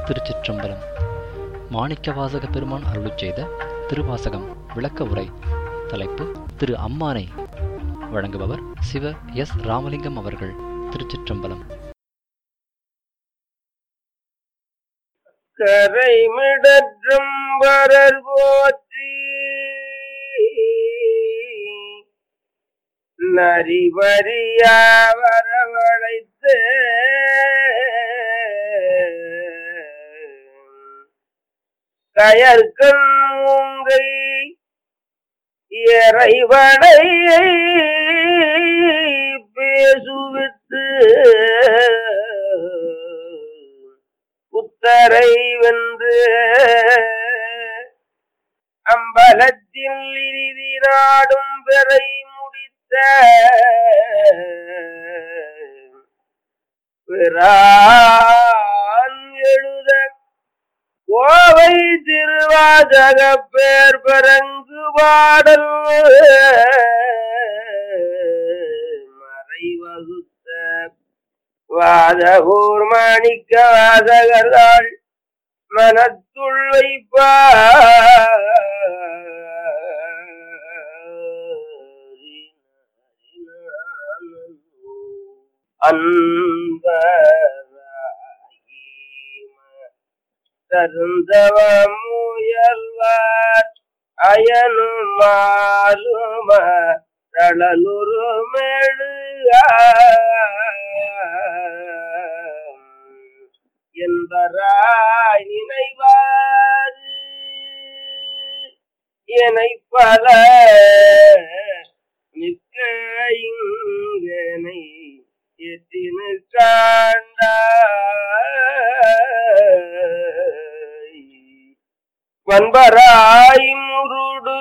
திருச்சிற்றம்பலம் மாணிக்கவாசக பெருமான் அருளுச் செய்த திருவாசகம் விளக்க உரை தலைப்பு திரு அம்மானை வழங்குபவர் சிவ எஸ் ராமலிங்கம் அவர்கள் திருச்சிற்றம்பலம் கரைமிடற்றும் வரர் போற்றி நரிவரியா வரவழைத்து கயற்கண் மூங்கை இறைவனை பேசுவித்து புத்தரை வென்று அம்பலத்தில் இறுதி நாடும் பெறை முடித்த பிரான் எழுத கோவை திருவாசக பேர் பரங்கு பாடல் மறைவகுத்த வாதகூர் மாணிக்க வாசகர்கள் மனத்துள் வைப்பா தருந்தவ முயல்வார் அயனுமாலும தளலுரு என்பராய் நினைவாரு என்னை பல மிக்க இங்கனை எத்தினு காண்டாய் வன்பராய் முருடு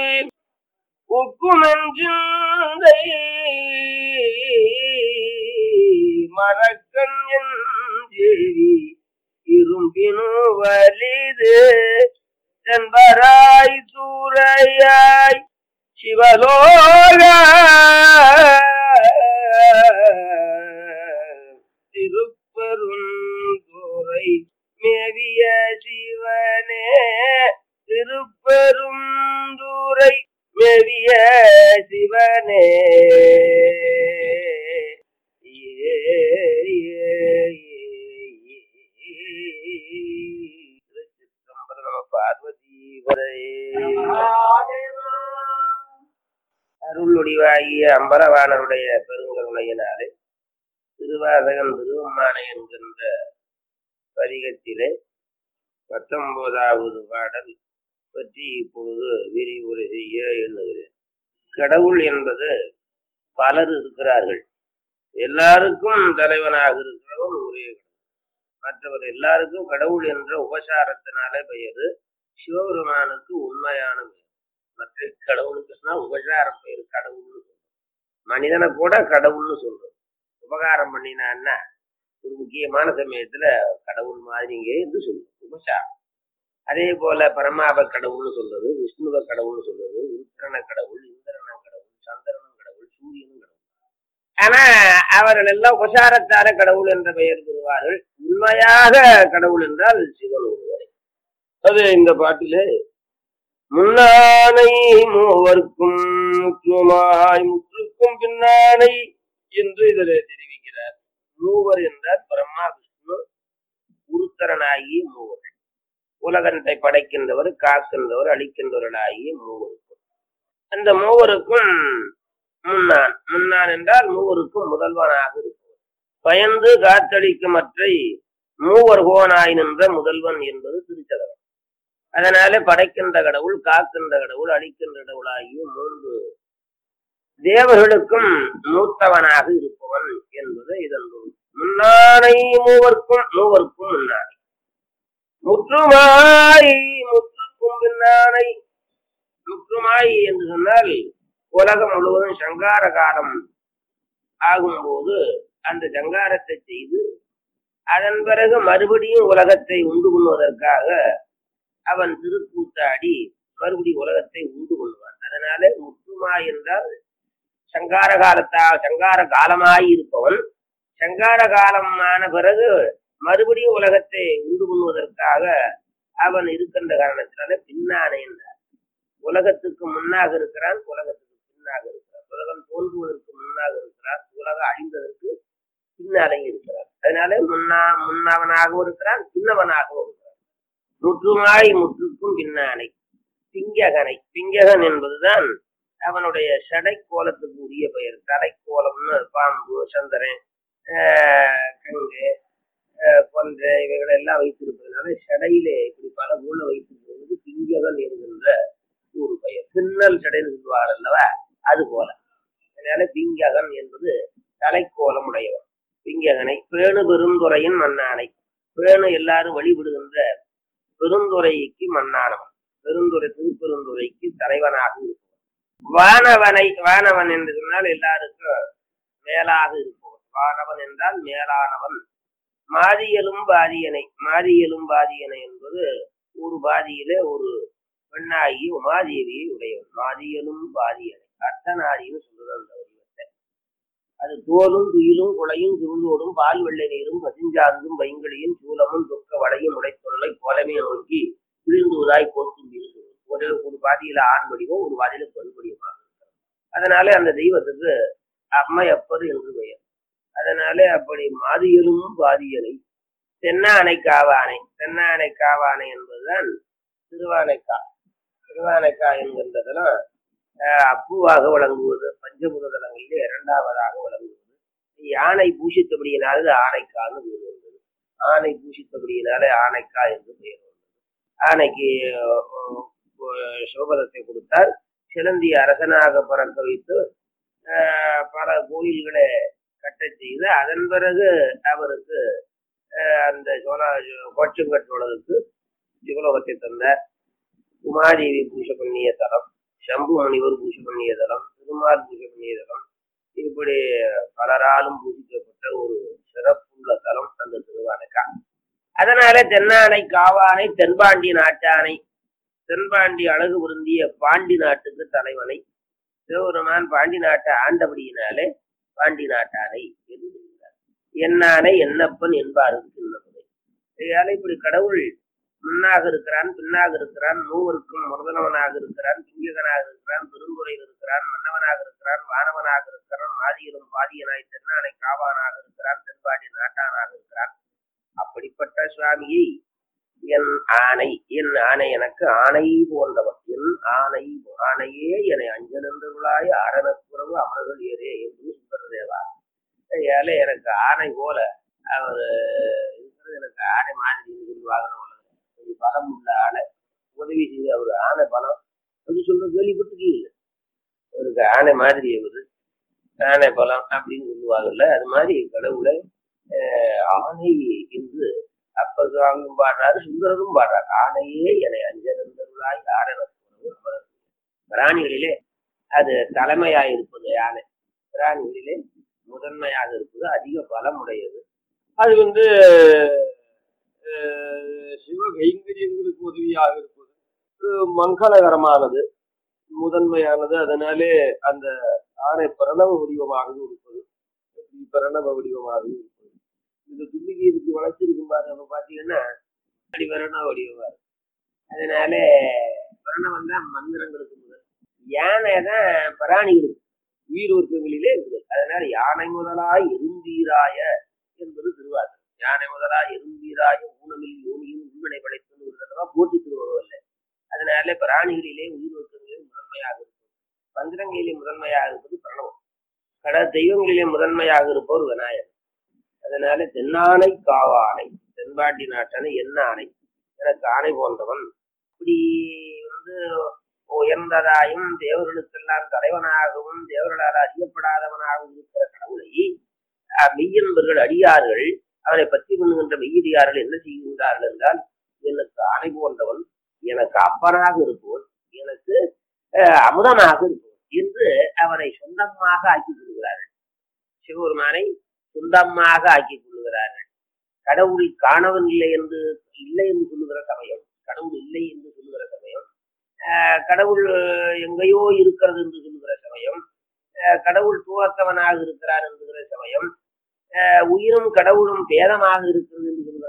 உக்குமென்றை மறக்கன் என்றேரி இரும்பினு வலிது சென்பராய் தூரையாய் சிவலோக திருப்பெருந்துறை மேவிய சிவனே திருப்பெருந்துறை மேவிய சிவனே ஏ, ஏ, ஏ, திருச்சிற்றம்பலம் நம பார்வதி அருளுடிவாகிய அம்பலவாணருடைய பெருங்கருணையினாலே திருவாசகம் திருவம்மானை என்கின்ற பதிகத்திலே பத்தொன்பதாவது பாடல் பற்றி இப்பொழுது விரிவுரை செய்ய எண்ணுகிறேன் கடவுள் என்பது பலர் இருக்கிறார்கள் எல்லாருக்கும் தலைவனாக இருக்கிறவன் ஒரே கடவுள் மற்றவர் எல்லாருக்கும் கடவுள் என்ற உபசாரத்தினாலே பெயரு சிவபெருமானுக்கு உண்மையான பெயர் மற்ற கடவுளுக்குன்னா உபசார பெயர் கடவுள்னு சொல்றோம் மனிதனை கூட கடவுள்னு சொல்றோம் உபகாரம் பண்ணினான்னா ஒரு முக்கியமான சமயத்துல கடவுள் மாதிரிங்க என்று சொல்லுவோம் உபசாரம் அதே போல பரமாப கடவுள்னு சொல்றது விஷ்ணுவ கடவுள்னு சொல்றது உருத்திரன கடவுள் இந்திரன கடவுள் சந்திரனும் கடவுள் சூரியனும் கடவுள் ஆனா அவர்கள் எல்லாம் உபசாரத்தார கடவுள் என்ற பெயர் பெறுவார்கள் உண்மையாக கடவுள் என்றால் சிவன் ஒருவரே அது இந்த பாட்டிலே முன்னானை மூவர்க்கும் முற்றுமாய் முற்றுக்கும் பின்னானை என்று இதில் தெரிவிக்கிறார் மூவர் என்றால் பிரம்மா விஷ்ணு உருத்தரனாகிய மூவர் உலகத்தை படைக்கின்றவர் காக்கின்றவர் அழிக்கின்றவர்களாகிய மூவருக்கும் அந்த மூவருக்கும் முன்னான் முன்னான் என்றால் மூவருக்கும் முதல்வனாக இருப்பவர் பயந்து காத்தளிக்கும் மற்றை மூவர் கோனாய் நின்ற முதல்வன் என்பது திருச்சதகம் அதனால படைக்கின்ற கடவுள் காக்கின்ற கடவுள் அழிக்கின்ற கடவுளாகிய மூன்று தேவர்களுக்கும் மூத்தவனாக இருப்பவன் என்பது இதன் பொருள் முன்னானை மூவர்க்கும் மூவர்க்கும் முன்னானை முற்றுமாய் முற்றுக்கும் பின்னானை முற்றுமாய் என்று சொன்னால் உலகம் முழுவதும் சங்கார காலம் ஆகும்போது அந்த சங்காரத்தை செய்து அதன் பிறகு மறுபடியும் உலகத்தை உண்டு பண்ணுவதற்காக அவன் திருக்கூத்தாடி மறுபடி உலகத்தை உண்டு கொள்வான் அதனால முற்றுமாய் என்றால் சங்கார காலத்தா சங்கார காலமாய் இருப்பவன் சங்கார காலமான பிறகு மறுபடியும் உலகத்தை உண்டு பண்ணுவதற்காக அவன் இருக்கின்ற காரணத்தினால பின்னானே என்றார் உலகத்துக்கு முன்னாக இருக்கிறான் உலகத்துக்கு பின்னாக இருக்கிறான் உலகம் தோன்றுவதற்கு முன்னாக இருக்கிறான் உலகம் அழிந்ததற்கு பின்னாலே இருக்கிறான் அதனால முன்னா முன்னவனாகவும் இருக்கிறான் பின்னவனாகவும் இருக்கிறான் முற்றுமாய் முற்றுக்கும் பின்னானை பிங்ககனை பிங்ககன் என்பதுதான் அவனுடைய சடை கோலத்துக்கு உரிய பெயர் தலைக்கோலம்னு பாம்பு சந்திரன் ஆஹ் கங்கு ஆஹ் கொன்றை இவைகளை எல்லாம் வைத்திருப்பதனால சடையிலே இப்படி பல மூல வைத்திருப்பது பிங்ககன் என்கின்ற ஒரு பெயர் பின்னல் சடைன்னு சொல்லுவார் அல்லவா அது போல அதனால பிங்ககன் என்பது தலைக்கோலம் உடையவன் பிங்ககனை பேணு பெருந்துறையின் மன்னானை பேணு எல்லாரும் வழிபடுகின்ற பெருந்துறைக்கு மன்னானவன் பெருந்துறை திருப்பெருந்துறைக்கு தலைவனாக இருப்பவன் வானவனை வானவன் என்று சொன்னால் எல்லாருக்கும் மேலாக இருப்பவன் வானவன் என்றால் மேலானவன் மாதியலும் பாதியனை மாதியலும் பாதியனை என்பது ஒரு பாதியிலே ஒரு பெண்ணாகி உமாதேவியை உடையவன் மாதியலும் பாதியனை அர்த்தநாரின்னு சொல்றது அந்த வடிவத்தை அது தோலும் துயிலும் குளையும் சுருளோடும் பால் வெள்ளை நீரும் பசிஞ்சாந்தும் பைங்களையும் சூலமும் துக்க வடையும் உடைத்தொல்லை கோலமே நோக்கி குளிர்ந்துவதாய் போற்றும் இருக்கு ஒரு ஒரு பாதியில ஆண் வடிவம் ஒரு பாதியில பெண் வடிவமாக இருக்கிறது அதனால அந்த தெய்வத்துக்கு அம்மையப்பர் என்று பெயர் அதனால அப்படி மாதியலும் பாதியலை தென்னானை காவானை தென்னானை காவானை என்பதுதான் திருவானைக்கா திருவானைக்கா என்கின்றதெல்லாம் ஆஹ் அப்புவாக வழங்குவது பஞ்சபூத தலங்களிலே இரண்டாவதாக வழங்குவது யானை பூஷித்தபடியினால இது ஆனைக்கான்னு பேர் வந்தது ஆனை பூஷித்தபடியினாலே ஆனைக்கா என்று பெயர் வந்தது ஆனைக்கு அஹ், அஹ், சோபதத்தை கொடுத்தார் சிலந்தி அரசனாக பறக்க வைத்து ஆஹ், பல கோயில்களை கட்டச் செய்து அதன் பிறகு அவருக்கு ஆஹ், அந்த சோழ கோச்சங்கட்டோழருக்கு சிவலோகத்தை தந்தார் உமாதேவி பூஜை பண்ணிய தலம் சம்பு முனிவர் பூஜை பண்ணிய தலம் திருமால் பூஜை பண்ணிய தலம் இப்படி பலராலும் பூஜிக்கப்பட்ட ஒரு சிறப்புள்ள தலம் அந்த திருவானைக்கா அதனால தென்னானை காவானை தென்பாண்டி நாட்டானை தென்பாண்டி அழகு பொருந்திய பாண்டி நாட்டுக்கு தலைவனை சிவபெருமான் பாண்டி நாட்டை ஆண்டபடியினாலே பாண்டி நாட்டானை என்று சொல்கிறார் என்னானை என்னப்பன் என்பாருக்கு இன்னப்பதை இதனால இப்படி கடவுள் முன்னாக இருக்கிறான் பின்னாக இருக்கிறான் மூவருக்கும் முதலவனாக இருக்கிறான் பிங்ககனாக இருக்கிறான் பெருந்துறையில் இருக்கிறான் மன்னவனாக இருக்கிறான் வானவனாக இருக்கிறான் மாதியிலும் பாதியனாய் தென்னானை காவானாக இருக்கிறான் தென்பாடி நாட்டானாக இருக்கிறான் அப்படிப்பட்ட சுவாமியை என் ஆணை என் ஆணை எனக்கு ஆணை போன்றவன் என் ஆணை ஆணையே என்னை அஞ்சலந்தருளாய் அரணப்புறவு அமர்கள் ஏறே என்று சுந்தரதேவா ஏழை எனக்கு ஆணை போல அவர் இருக்கிறது எனக்கு ஆணை மாதிரி சொல்லுவாங்க ஒரு பலம் உள்ள ஆணை உதவி செய்து அவர் ஆணை பலம் அப்படி சொல்ற கேள்விப்பட்டிருக்கீங்க அவருக்கு ஆணை மாதிரி அவரு ஆணை பலம் அப்படின்னு சொல்லுவாங்கல்ல அது மாதிரி கடவுளை அஹ், ஆணை என்று அப்ப சுவாமியும் பாடுறாரு சுந்தரரும் பாடுறாரு ஆணையே என்னை அஞ்சலந்தருளாய் ஆரண பிராணிகளிலே அது தலைமையாக இருப்பது யானை பிராணிகளிலே முதன்மையாக இருப்பது அதிக பலம் உடையது அது வந்து அஹ், சிவ கைங்கரியங்களுக்கு உதவியாக இருப்பது அஹ், மங்களகரமானது முதன்மையானது அதனாலே அந்த ஆணை பிரணவ வடிவமாகவும் இருப்பது பிரணவ வடிவமாகவும் இருப்பது இந்த தும்பிக்கை இதுக்கு வளர்ச்சிருக்கும் பாரு நம்ம பாத்தீங்கன்னா அப்படி பிரணவ வடிவமா இருக்கு அதனால பிரணவம் தான் மந்திரங்களுக்கு முதல் யானை தான் பிராணிகளுக்கு உயிர் உறுப்புகளிலே இருக்குது அதனால யானை முதலாய் எறும்பீராய என்பது திருவாசகம் யானை முதலாய் எறும்பீராய ஊனமில் யோனியும் உள்வினை படைத்து ஒரு தடவை போட்டி திருவருவல்ல அதனால பிராணிகளிலே உயிர் உறுப்புகளிலே முதன்மையாக இருப்பது மந்திரங்களிலே முதன்மையாக இருப்பது பிரணவம் கட தெய்வங்களிலே முதன்மையாக இருப்பவர் விநாயகர் அதனால தென்னானை காவானை தென்பாண்டி நாட்டானை என்ன ஆணை எனக்கு ஆணை போன்றவன் இப்படி வந்து உயர்ந்ததாயும் தேவர்களுக்கெல்லாம் தலைவனாகவும் தேவர்களால் அறியப்படாதவனாகவும் இருக்கிற கடவுளை அஹ், மெய்யன்பர்கள் அடியார்கள் அவனை பற்றி பண்ணுகின்ற மெய்யடியார்கள் என்ன செய்கின்றார்கள் என்றால் எனக்கு ஆணை போன்றவன் எனக்கு அப்பனாக இருப்பவன் எனக்கு அஹ், அமுதனாக இருப்பவன் என்று அவரை சொந்தமாக ஆக்கிக் கொள்கிறார்கள் சிவபெருமானை சொந்தமாக ஆக்கிக் கொள்கிறார்கள் கடவுள் காணவன் இல்லை என்று இல்லை என்று சொல்லுகிற சமயம் கடவுள் இல்லை என்று சொல்லுகிற சமயம் ஆஹ் கடவுள் எங்கேயோ இருக்கிறது என்று சொல்லுகிற சமயம் ஆஹ் கடவுள் துவக்கவனாக இருக்கிறார் என்கிற சமயம் ஆஹ் உயிரும் கடவுளும் பேதமாக இருக்கிறது என்று சொல்லுகிற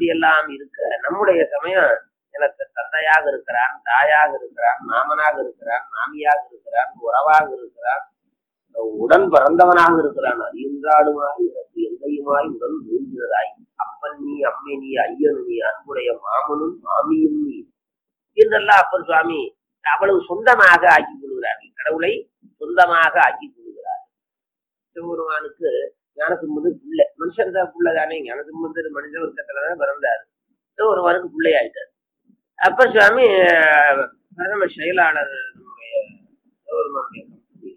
இப்படி எல்லாம் இருக்க நம்முடைய சமயம் எனக்கு தந்தையாக இருக்கிறான் தாயாக இருக்கிறான் மாமனாக இருக்கிறான் மாமியாக இருக்கிறான் உறவாக இருக்கிறான் உடன் பிறந்தவனாக இருக்கிறான் அறிந்தாளுமாய் எனக்கு எந்தையுமாய் உடன் மூழ்கினதாய் அப்பன் நீ அம்மை நீ ஐயன் நீ அன்புடைய மாமனும் மாமியும் நீ என்றெல்லாம் அப்பன் சுவாமி அவ்வளவு சொந்தமாக ஆக்கி கொள்கிறார்கள் கடவுளை சொந்தமாக ஆக்கி கொள்கிறார் சிவபெருமானுக்கு ஞானசம்பந்தர் பிள்ளை மனுஷன் தான் பிள்ளை தானே ஞானசம்பந்தர் மனித வர்க்கத்துலதான் பிறந்தாரு சிவபெருமானுக்கு பிள்ளை ஆயிட்டார் அப்பர் சுவாமி அஹ், பிரதம செயலாளர் நம்முடைய சிவபெருமானுடைய கம்பெனியில்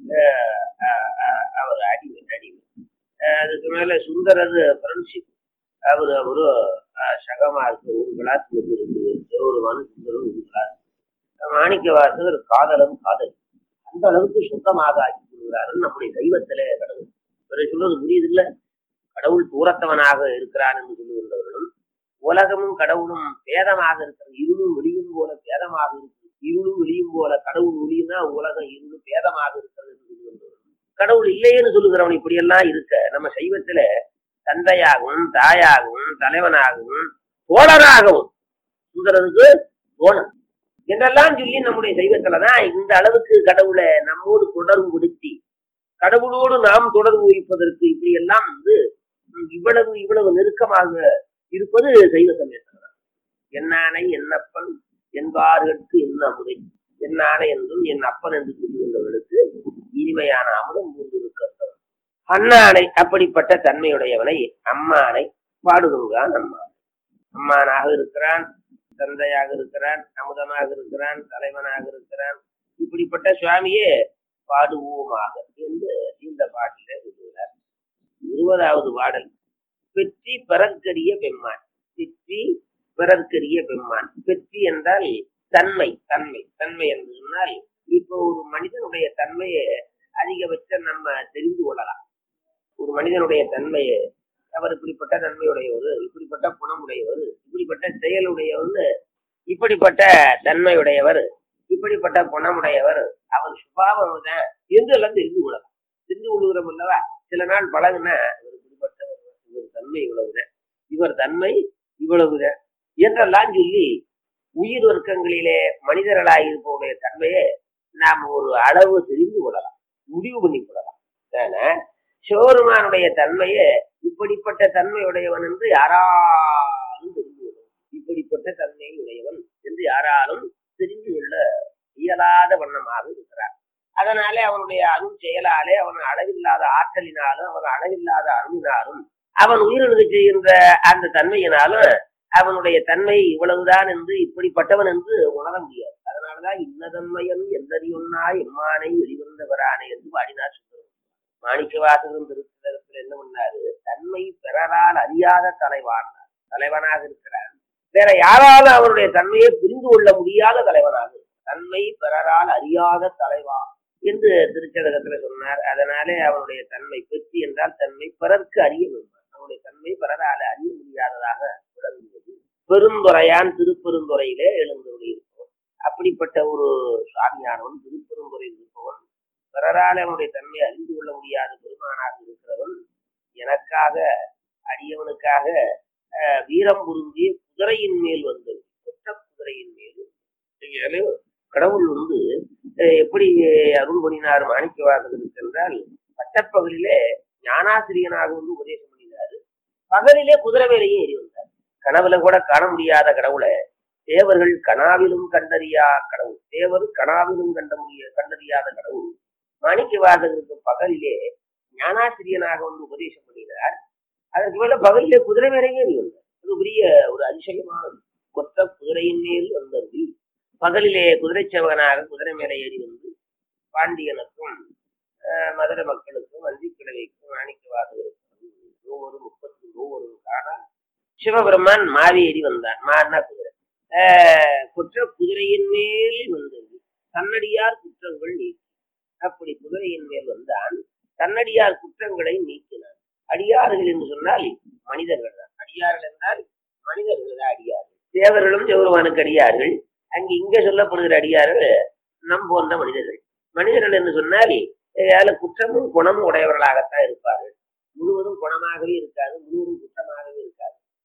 அவர் அடிமை அடிமை அஹ், அதுக்கு மேல சுந்தரது ஃப்ரெண்ட்ஷிப் அவரு அவரு அஹ், சகமா இருக்கு ஒரு கிளாஸ் வந்து இருக்கு சிவபெருமானு சுந்தரம் ஒரு கிளாஸ் மாணிக்க வாசகர் காதலும் காதல் அந்த அளவுக்கு சுத்தமாக ஆக்கி கொள்கிறார்கள் நம்முடைய தெய்வத்திலே கடவுள் இவரை சொல்றது புரியுது இல்ல கடவுள் தூரத்தவனாக இருக்கிறான் என்று சொல்லுகின்றவர்களும் உலகமும் கடவுளும் பேதமாக இருக்கிறது இருளும் வெளியும் போல பேதமாக இருக்கு இருளும் வெளியும் போல கடவுள் ஒளியும்னா உலகம் இருளும் பேதமாக இருக்கிறது என்று சொல்லுகின்றவர்களும் கடவுள் இல்லையேன்னு சொல்லுகிறவன் இப்படியெல்லாம் இருக்க நம்ம சைவத்துல தந்தையாகவும் தாயாகவும் தலைவனாகவும் தோழனாகவும் சுந்தரனுக்கு தோழன் என்றெல்லாம் சொல்லி நம்முடைய தெய்வத்துலதான் இந்த அளவுக்கு கடவுளை நம்மோடு தொடர்பு படுத்தி கடவுளோடு நாம் தொடர்பு வைப்பதற்கு இப்படி எல்லாம் வந்து ம், இவ்வளவு இவ்வளவு நெருக்கமாக இருப்பது தெய்வ சமயத்தில் என்னானை என்னப்பன் என்பார்களுக்கு என்ன அமுதை என்னானை என்றும் என் அப்பன் என்று சொல்லுகின்றவர்களுக்கு இனிமையான அமுதம் மூன்று இருக்கிறது அண்ணானை அப்படிப்பட்ட தன்மையுடையவனை அம்மானை பாடுதுங்கான் அம்மான் அம்மானாக இருக்கிறான் தந்தையாக இருக்கிறான் அமுதமாக இருக்கிறான் தலைவனாக இருக்கிறான் இப்படிப்பட்ட சுவாமியே பாடுவோமாக என்று இந்த பாட்டிலே சொல்லுகிறார் இருபதாவது பாடல் வெற்றி பெறற்கரிய பெம்மான் வெற்றி பிறர்க்கரிய பெம்மான் வெற்றி என்றால் தன்மை தன்மை தன்மை என்று சொன்னால் இப்போ ஒரு மனிதனுடைய தன்மையை அதிகபட்சம் நம்ம தெரிந்து கொள்ளலாம் ஒரு மனிதனுடைய தன்மையை அவர் இப்படிப்பட்ட தன்மையுடையவர் இப்படிப்பட்ட குணமுடையவர் இப்படிப்பட்ட செயலுடையவர் இப்படிப்பட்ட தன்மையுடையவர் இப்படிப்பட்ட குணமுடையவர் அவர் சுபாவம் தான் என்று எல்லாம் தெரிந்து கொள்ளலாம் தெரிந்து கொள்கிறோம் அல்லவா சில நாள் பழகுனா இவர் இப்படிப்பட்ட இவர் தன்மை இவ்வளவுதான் இவர் தன்மை இவ்வளவுதான் என்றெல்லாம் சொல்லி உயிர் வர்க்கங்களிலே மனிதர்களாக இருப்பவருடைய தன்மையை நாம் ஒரு அளவு தெரிந்து கொள்ளலாம் முடிவு பண்ணி கொள்ளலாம் ஏன்னா சிவபெருமானுடைய தன்மையை இப்படிப்பட்ட தன்மையுடையவன் என்று யாராலும் தெரிந்து கொள்ளும் இப்படிப்பட்ட தன்மை உடையவன் என்று யாராலும் தெரிந்து கொள்ள இயலாத வண்ணமாக இருக்கிறார் அதனாலே அவனுடைய அருள் செயலாலே அவன் அளவில்லாத ஆற்றலினாலும் அவன் அளவில்லாத அருளினாலும் அவன் உயிரிழந்து செய்கின்ற அந்த தன்மையினாலும் அவனுடைய தன்மை இவ்வளவுதான் என்று இப்படிப்பட்டவன் என்று உணர முடியாது அதனாலதான் இன்னதன்மையன் எந்தறியொன்னா எம்மானை வெளிவந்தவரானே என்று பாடினார் சுந்தரம் மாணிக்க வாசகரும் திருத்தலத்தில் என்ன பண்ணாரு தன்மை பிறரால் அறியாத தலைவான் தலைவனாக இருக்கிறான் வேற யாராலும் அவருடைய தன்மையை புரிந்து கொள்ள முடியாத தலைவனாக இருக்கிறான். தன்மை பிறரால் அறியாத தலைவா என்று திருச்சதகத்துல சொன்னார் அதனாலே அவனுடைய தன்மை பெற்றி என்றால் தன்மை பிறர்க்கு அறிய வேண்டும் அவனுடைய தன்மை பிறரால அறிய முடியாததாக விளங்குகிறது பெருந்துறையான் திருப்பெருந்துறையிலே எழுந்தருளி இருப்பவன் அப்படிப்பட்ட ஒரு சுவாமியானவன் திருப்பெருந்துறையில் இருப்பவன் பிறரால் அவனுடைய தன்மை அறிந்து கொள்ள முடியாத பெருமானாக இருக்கிறவன் எனக்காக அடியவனுக்காக அஹ், வீரம் பொருந்திய குதிரையின் மேல் வந்தது கொற்ற குதிரையின் மேல் இங்கே கடவுள் வந்து அஹ், எப்படி அருள் பண்ணினார் மாணிக்கவாசகருக்கு என்றால் பட்டப்பகலிலே ஞானாசிரியனாக வந்து உபதேசம் பண்ணினாரு பகலிலே குதிரை மேலேயும் ஏறி வந்தார் கனவுல கூட காண முடியாத கடவுளை தேவர்கள் கனாவிலும் கண்டறியா கடவுள் தேவர் கனாவிலும் கண்ட முடிய கண்டறியாத கடவுள் மாணிக்கவாசகருக்கு பகலிலே ஞானாசிரியனாக வந்து உபதேசம் பண்ணினார் அதற்கு மேல பகலிலே குதிரை மேலேயும் ஏறி வந்தார் அது பெரிய ஒரு அதிசயமானது கொத்த குதிரையின் மேல் வந்தது பகலிலே குதிரை சேவகனாக குதிரை மேலே ஏறி வந்து பாண்டியனுக்கும் அஹ், மதுரை மக்களுக்கும் வந்திக்கிழவைக்கும் மாணிக்கவாசகருக்கும் ஒவ்வொரு முப்பத்தி ஒவ்வொரு காண சிவபெருமான் மாறி ஏறி வந்தான் மாறினா குதிரை ஆஹ், குற்ற குதிரையின் மேல் வந்தது தன்னடியார் குற்றங்கள் நீக்கி அப்படி குதிரையின் மேல் வந்தான் தன்னடியார் குற்றங்களை நீக்கினான் அடியார்கள் என்று சொன்னால் மனிதர்கள் தான் அடியார்கள் என்றால் மனிதர்கள் தான் அடியார்கள் தேவர்களும் சிவபெருமானுக்கு அடியார்கள் அங்கு இங்க சொல்லப்படுகிற அடியார்கள் நம் போன்ற மனிதர்கள் மனிதர்கள் என்று சொன்னால் அதுல குற்றமும் குணமும் உடையவர்களாகத்தான் இருப்பார்கள் முழுவதும் குணமாகவே இருக்காது முழுவதும் குற்றமாகவே இருக்காது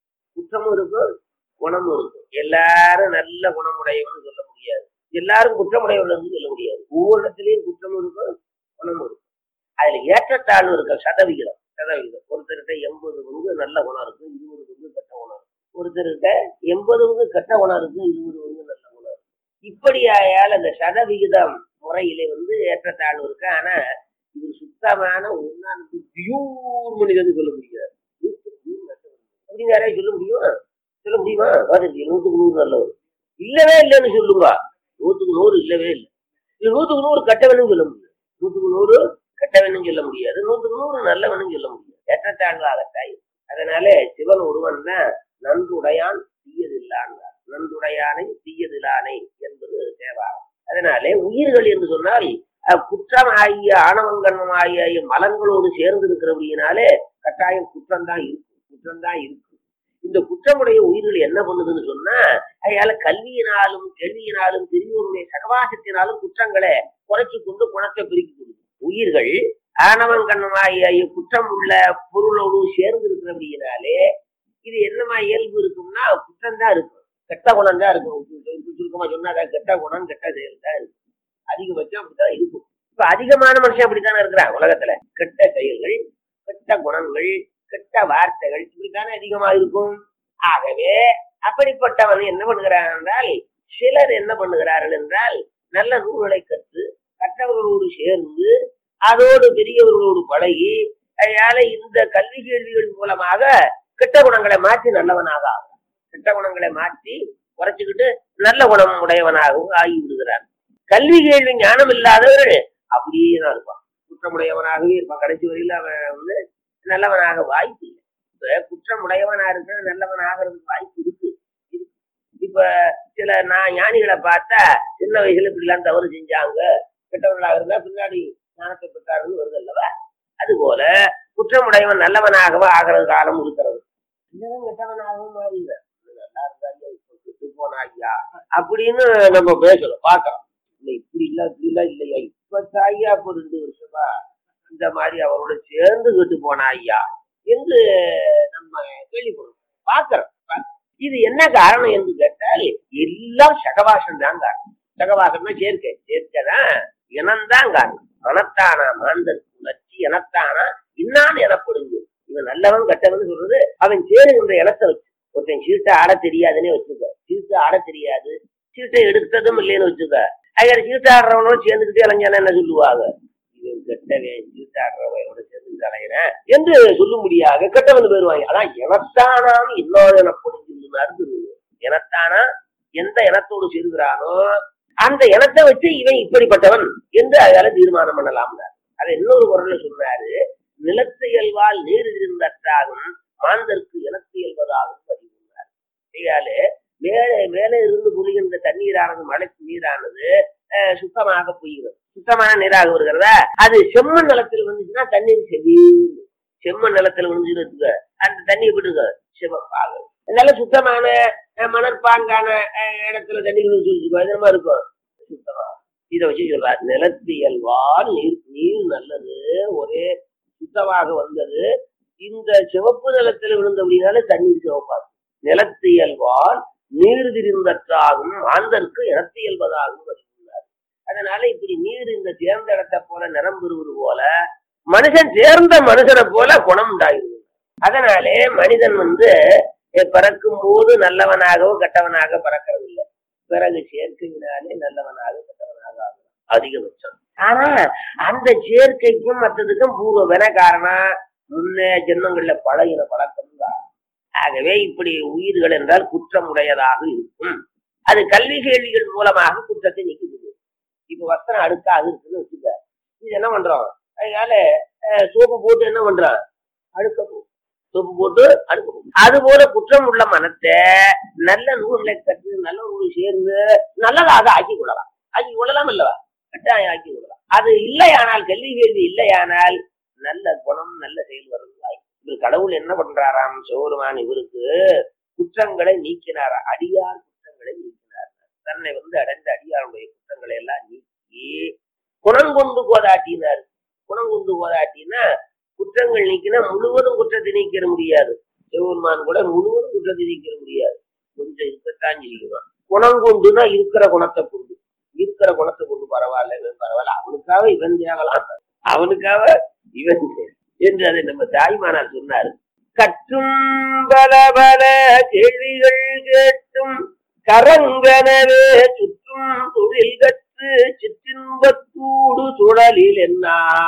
குற்றமும் இருக்கும் குணமும் இருக்கும் எல்லாரும் நல்ல குணமுடையவன்னு சொல்ல முடியாது எல்லாரும் குற்றமுடையவர்கள் சொல்ல முடியாது ஒவ்வொரு இடத்துலயும் குற்றமும் இருக்கும் குணமும் இருக்கும் அதுல ஏற்றத்தாழ்வு இருக்கும் சதவிகிதம் சதவிகிதம் ஒருத்தர்கிட்ட எண்பது பங்கு நல்ல குணம் இருக்கும் இருபது பங்கு கெட்ட குணம் இருக்கும் ஒருத்தர்கிட்ட எண்பது பங்கு கெட்ட குணம் இருக்கும் இருபது பங்கு நல்ல குணம் இருக்கும் இப்படி ஆயால் அந்த சதவிகிதம் முறையிலே வந்து ஏற்றத்தாழ்வு இருக்கு ஆனா இது சுத்தமான ஒன்னானது பியூர் மனிதன் சொல்ல முடியாது நூற்றுக்கு நூறு நல்லவன். அப்படின்னு யாரையும் சொல்ல முடியுமா சொல்ல முடியுமா பாத்துருக்கீங்க நூற்றுக்கு நூறு நல்லவர் இல்லவே இல்லைன்னு சொல்லுங்க நூற்றுக்கு நூறு இல்லவே இல்லை இது நூற்றுக்கு நூறு கெட்டவனும் சொல்ல முடியாது நூற்றுக்கு நூறு கெட்டவனும் சொல்ல முடியாது நூற்றுக்கு நூறு நல்லவனும் சொல்ல முடியாது ஏற்றத்தாழ்வாகத்தாய் அதனால சிவன் ஒருவன் தான் நன்றுடையான் தீயதில்லான்னார் நன்றுடையானை தீயதிலானை என்பது தேவாரம் அதனாலே உயிர்கள் என்று சொன்னால் அஹ், குற்றம் ஆகிய ஆணவங்கண்மம் ஆகிய மலங்களோடு சேர்ந்து இருக்கிறபடியினாலே கட்டாயம் குற்றம் தான் இருக்கும் குற்றம் தான் இருக்கும் இந்த குற்றமுடைய உயிர்கள் என்ன பண்ணுதுன்னு சொன்னா அதால கல்வியினாலும் கேள்வியினாலும் பெரியோருடைய சகவாசத்தினாலும் குற்றங்களை குறைச்சு கொண்டு குணத்தை பெருக்கி கொடுக்கும் உயிர்கள் ஆணவன் கண்ணமாகிய குற்றம் உள்ள பொருளோடு சேர்ந்து இருக்கிறபடியினாலே இது என்னமா இயல்பு இருக்கும்னா குற்றம் தான் இருக்கும் கெட்ட குணம் தான் இருக்கும் சு- சுருக்கமா சொன்னா அதான் கெட்ட குணம் கெட்ட செயல் தான் இருக்கும் அதிகபட்சம் அப்படித்தான் இருக்கும் இப்ப அதிகமான மனுஷன் அப்படித்தானே இருக்கிறான் உலகத்துல கெட்ட செயல்கள் கெட்ட குணங்கள் கெட்ட வார்த்தைகள் இப்படித்தானே அதிகமா இருக்கும் ஆகவே அப்படிப்பட்டவன் என்ன பண்ணுகிறான் என்றால் சிலர் என்ன பண்ணுகிறார்கள் என்றால் நல்ல நூல்களை கற்று கற்றவர்களோடு சேர்ந்து அதோடு பெரியவர்களோடு பழகி அதனால இந்த கல்வி கேள்விகள் மூலமாக கெட்ட குணங்களை மாற்றி நல்லவனாக ஆகும் கெட்ட குணங்களை மாற்றி குறைச்சுக்கிட்டு நல்ல குணம் உடையவனாகவும் ஆகி விடுகிறான் கல்வி கேள்வி ஞானம் இல்லாதவர்கள் அப்படியே தான் இருப்பான் குற்றமுடையவனாகவே இருப்பான் கடைசி வரையில அவன் வந்து நல்லவனாக வாய்ப்பு இல்லை இப்ப குற்றமுடையவனா இருக்க நல்லவன் ஆகிறதுக்கு வாய்ப்பு இருக்கு இருக்கு. இப்ப சில நான் ஞானிகளை பார்த்தா சின்ன வயசுல இப்படிலாம் தவறு செஞ்சாங்க கெட்டவர்களாக இருந்தா பின்னாடி ஞானத்தை பெற்றார்கள் வருது அல்லவா அதுபோல குற்றமுடையவன் நல்லவனாகவா ஆகிறது காலம் இருக்கிறது இல்லவன் கெட்டவனாகவும் மாறிடுறான் இது நல்லா இருந்தாங்க இப்ப கெட்டு போனாய்யா அப்படின்னு நம்ம பேசுறோம் பார்க்கிறோம் இல்ல இப்படி இல்ல இப்படி இல்ல இல்லையா இப்ப தாய்யா இப்ப ரெண்டு வருஷமா இந்த மாதிரி அவரோட சேர்ந்து கெட்டு போனா ஐயா என்று நம்ம கேள்விப்படுறோம் பார்க்கிறோம் பார்க்கிறோம். இது என்ன காரணம் என்று கேட்டால் எல்லாம் சகவாசம் தான் காரணம் சகவாசம்னா சேர்க்கை சேர்க்கைதான் இனம்தான் காரணம் மனத்தானா மாந்தர் உணர்ச்சி இனத்தானா இன்னான்னு எனப்படுங்க இவன் நல்லவன் கெட்டவன் சொல்றது அவன் சேருகின்ற இனத்தை வச்சு ஒருத்தன் சீட்டை ஆட தெரியாதுன்னே வச்சுக்க சீட்டு ஆட தெரியாது சீட்டை எடுத்ததும் இல்லைன்னு வச்சுக்க அங்கே சீட்டு ஆடுறவனோட சேர்ந்துக்கிட்டே அலைஞ்சானா என்ன சொல்லுவாங்க இவன் கெட்டவன் சீட்டு ஆடுறவனோட சேர்ந்துக்கிட்டு அலைகிறேன் என்று சொல்ல முடியாது கெட்டவன் போயிருவாங்க அதான் இனத்தானாம் இன்னொரு எனப்படும் சொல்லுனாரு திருவள்ளுவர். இனத்தானா எந்த இனத்தோடு சேருகிறானோ அந்த இனத்தை வச்சு இவன் இப்படிப்பட்டவன் என்று அதால தீர்மானம் பண்ணலாம் அதை இன்னொரு குரல்ல சொல்றாரு நிலத்தியல்வால் நீர் இருந்தற்றாகும் மாந்தருக்கு இனத்தியல்வதாகும் பதிவுள்ளார் இதாலே மேலே மேலே இருந்து பொழிகின்ற தண்ணீரானது மழை நீரானது அஹ், சுத்தமாக பொய்கிறது சுத்தமான நீராக வருகிறதா அது செம்மண் நிலத்தில் வந்துச்சுன்னா தண்ணீர் செவீந்து செம்மண் நிலத்தில் விழுந்துன்னு வச்சுக்க அந்த தண்ணி எப்படி இருக்கும் சிவப்பாகும் நல்ல சுத்தமான அஹ், மணற்பாங்கான அஹ், இடத்துல தண்ணீர் விழுந்து வச்சுக்கோ அது என்னமா இருக்கும் சுத்தமா இதை வச்சு சொல்றார் நிலத்தியல்வால் நீர் நீர் நல்லது ஒரே சுத்தமாக வந்தது இந்த சிவப்பு நிலத்தில் விழுந்தபடினால தண்ணீர் சிவப்பாகும் நிலத்தியல்வால் நீர் திரிந்தற்றாகும் ஆந்தற்கு இனத்தியல்வதாகும் வருகிறார் அதனால இப்படி நீர் இந்த தேர்ந்த இடத்தை போல நிறம் பெறுவது போல மனுஷன் சேர்ந்த மனுஷனை போல குணம் உண்டாகிறது அதனாலே மனிதன் வந்து அஹ், பிறக்கும் போது நல்லவனாகவோ கெட்டவனாக பிறக்கிறது இல்லை பிறகு சேர்க்கையினாலே நல்லவனாக கெட்டவனாக ஆகும் அதிகபட்சம் ஆனா அந்த சேர்க்கைக்கும் மற்றதுக்கும் பூர்வ காரணம் முன்னே ஜென்மங்கள்ல பழகின பழக்கம் தான் ஆகவே இப்படி உயிர்கள் என்றால் குற்றம் உடையதாக இருக்கும் அது கல்வி கேள்விகள் மூலமாக குற்றத்தை நீக்குது இப்ப வஸ்திரம் அழுக்காக இருக்குன்னு வச்சுக்க இது என்ன பண்றோம் அதனால அஹ், சோப்பு போட்டு என்ன பண்றான் அழுக்க போ- சோப்பு போட்டு அழுக்க போ. அது போல குற்றம் உள்ள மனத்தை நல்ல நூல்களை கற்று நல்ல நூல் சேர்ந்து நல்லதாக ஆக்கி கொள்ளலாம் ஆக்கி கொள்ளலாம் இல்லவா கட்டாயம் ஆக்கி கொள்ளலாம் அது இல்லையானால் கல்வி கேள்வி இல்லையானால் நல்ல குணம் நல்ல செயல் வருவதாய் இவர் கடவுள் என்ன பண்றாராம் சிவபெருமான் இவருக்கு குற்றங்களை நீக்கினாராம் அடியார் குற்றங்களை நீக்கினார் தன்னை வந்து அடைந்த அடியாருடைய குற்றங்களை எல்லாம் நீக்கி குணம் கொண்டு கோதாட்டினார் குணம் கொண்டு கோதாட்டினா குற்றங்கள் நீக்கினா முழுவதும் குற்றத்தை நீக்கிற முடியாது சிவபெருமான் கூட முழுவதும் குற்றத்தை நீக்கிற முடியாது கொஞ்சம் இருக்கத்தான் செய்யுமா குணம் கொண்டுனா இருக்கிற குணத்தை கொண்டு இருக்கிற குணத்தை கொண்டு பரவாயில்ல இவன் பரவாயில்ல அவனுக்காக இவன் தேவலாம் அவனுக்காக இவன் தேவை. என்று அதை நம்ம தாய்மானார் சொன்னாரு கற்றும் பல பல கேள்விகள் கேட்டும் கரங்கனவே சுற்றும் தொழில் கற்று சிற்றின்பத்தூடு சுழலில் என்ன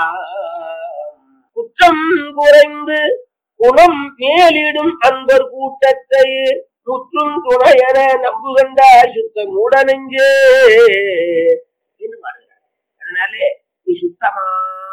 குற்றம் குறைந்து குணம் மேலிடும் அன்பர் கூட்டத்தை முற்றும் துணையென நம்புகண்டார் சுத்த மூடனெஞ்சே என்று பாடுகிறார் அதனாலே நீ சுத்தமா